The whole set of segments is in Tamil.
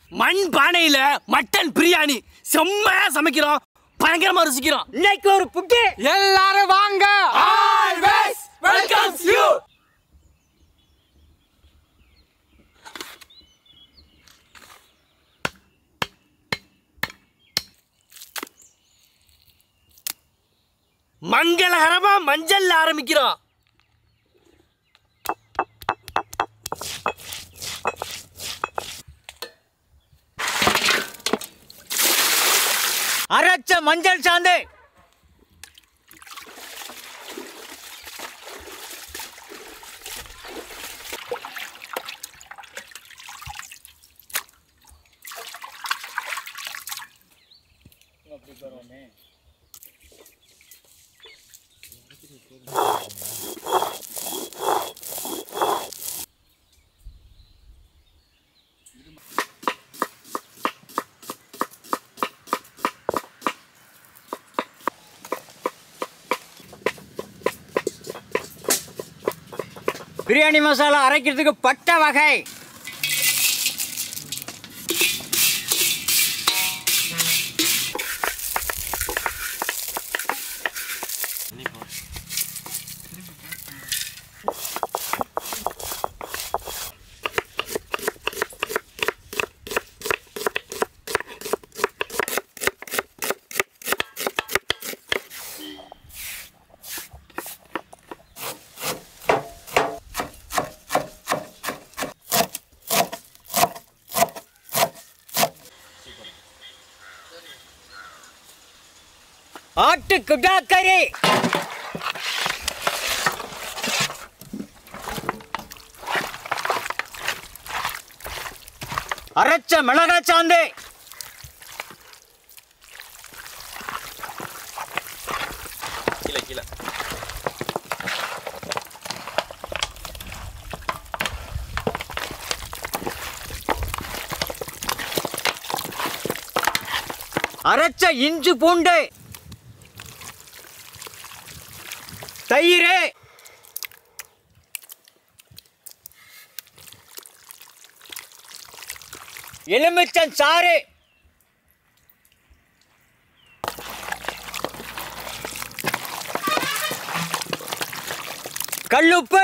மண் பானையில மட்டன் பிரியாணி செம்மையா சமைக்கிறோம் பயங்கரமா ருசிக்கிறோம் இன்னைக்கு ஒரு புட்டு எல்லாரும் வாங்க ஆல்வேஸ் வெல்கம்ஸ் யூ மங்களகரமா மஞ்சள்ல ஆரம்பிக்கிறோம் அரைச்ச மஞ்சள் சாந்து பிரியாணி மசாலா அரைக்கிறதுக்கு பட்டை வகை ஆட்டு குடாக்கறி அரைச்ச மிளகாய் சாந்து கீழே கீழே அரைச்ச இஞ்சி பூண்டு தயிர் எலுமிச்சம் சாறு கல்லுப்பு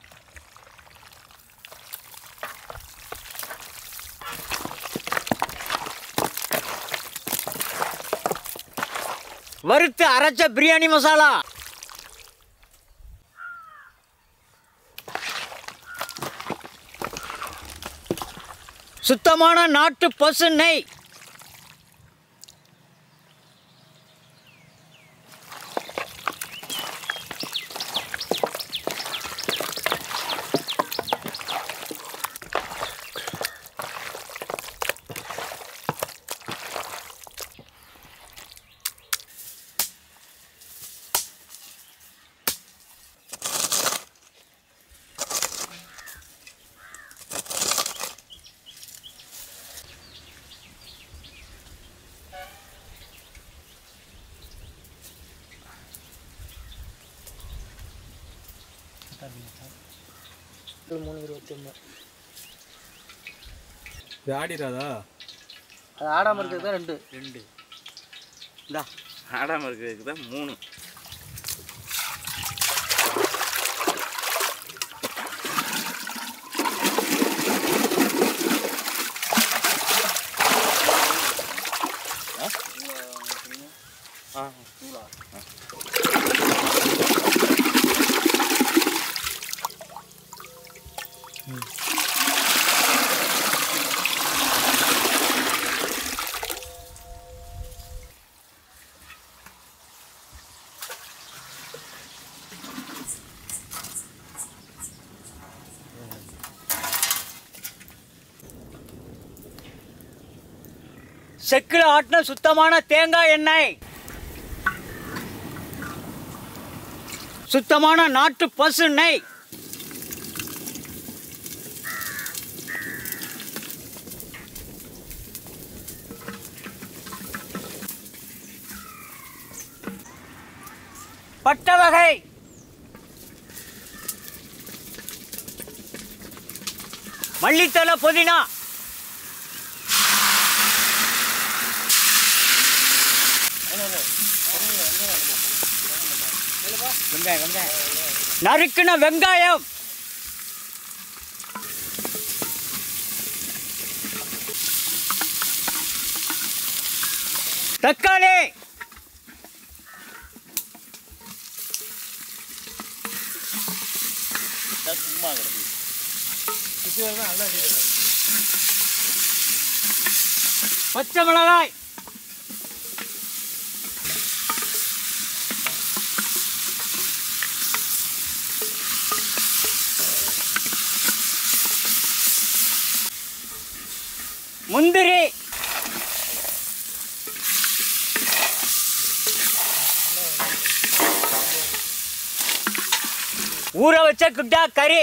வறுத்து அரைச்ச பிரியாணி மசாலா சுத்தமான நாட்டு பசு நெய் இது ஆடிடாதா அது ஆடாம இருக்கிறது தான் ரெண்டு ரெண்டு ஆடாமல் இருக்கிறதுக்கு தான் மூணு செக்கில் ஆட்டின சுத்தமான தேங்காய் எண்ணெய் சுத்தமான நாட்டு பசு நெய் பட்ட வகை மல்லித்தலை புதினா வெங்காயம் வெங்காயம் நறுக்குன வெங்காயம் தக்காளி பச்சை மிளகாய் முந்திரி ஊற வச்ச குட்டா கறி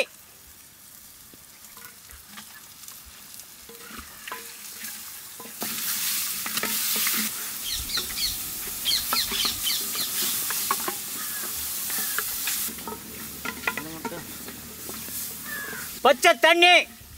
பச்சை தண்ணி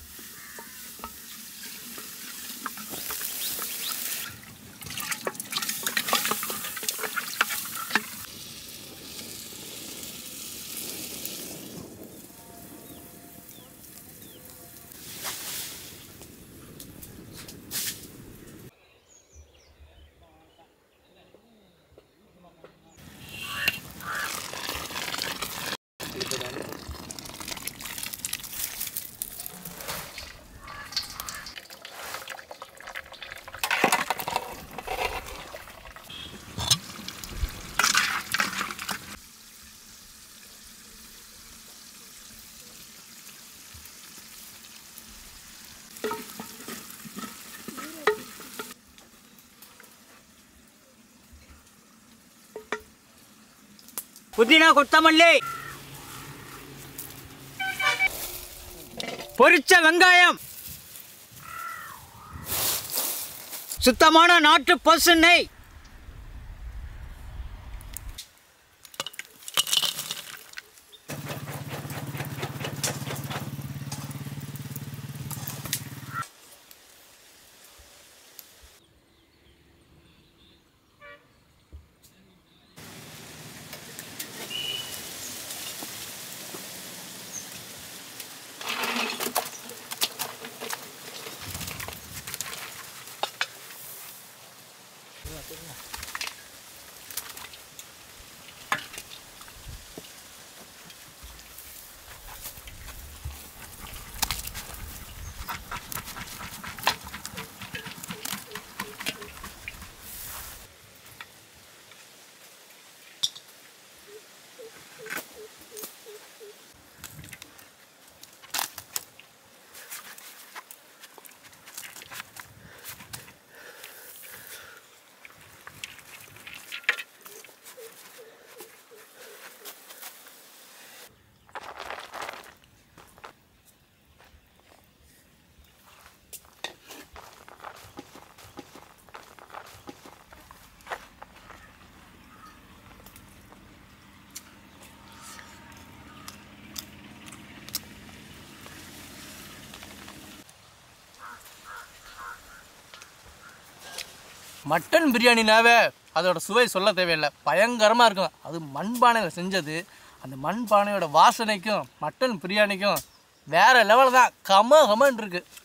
புதினா கொத்தமல்லி பொரிச்ச வெங்காயம் சுத்தமான நாட்டு பசு நெய் மட்டன் பிரியாணினாவே அதோட சுவை சொல்ல தேவையில்லை பயங்கரமாக இருக்கும் அது மண்பானையில் செஞ்சது அந்த மண்பானையோட வாசனைக்கும் மட்டன் பிரியாணிக்கும் வேற லெவல் தான் கம கமன் இருக்கு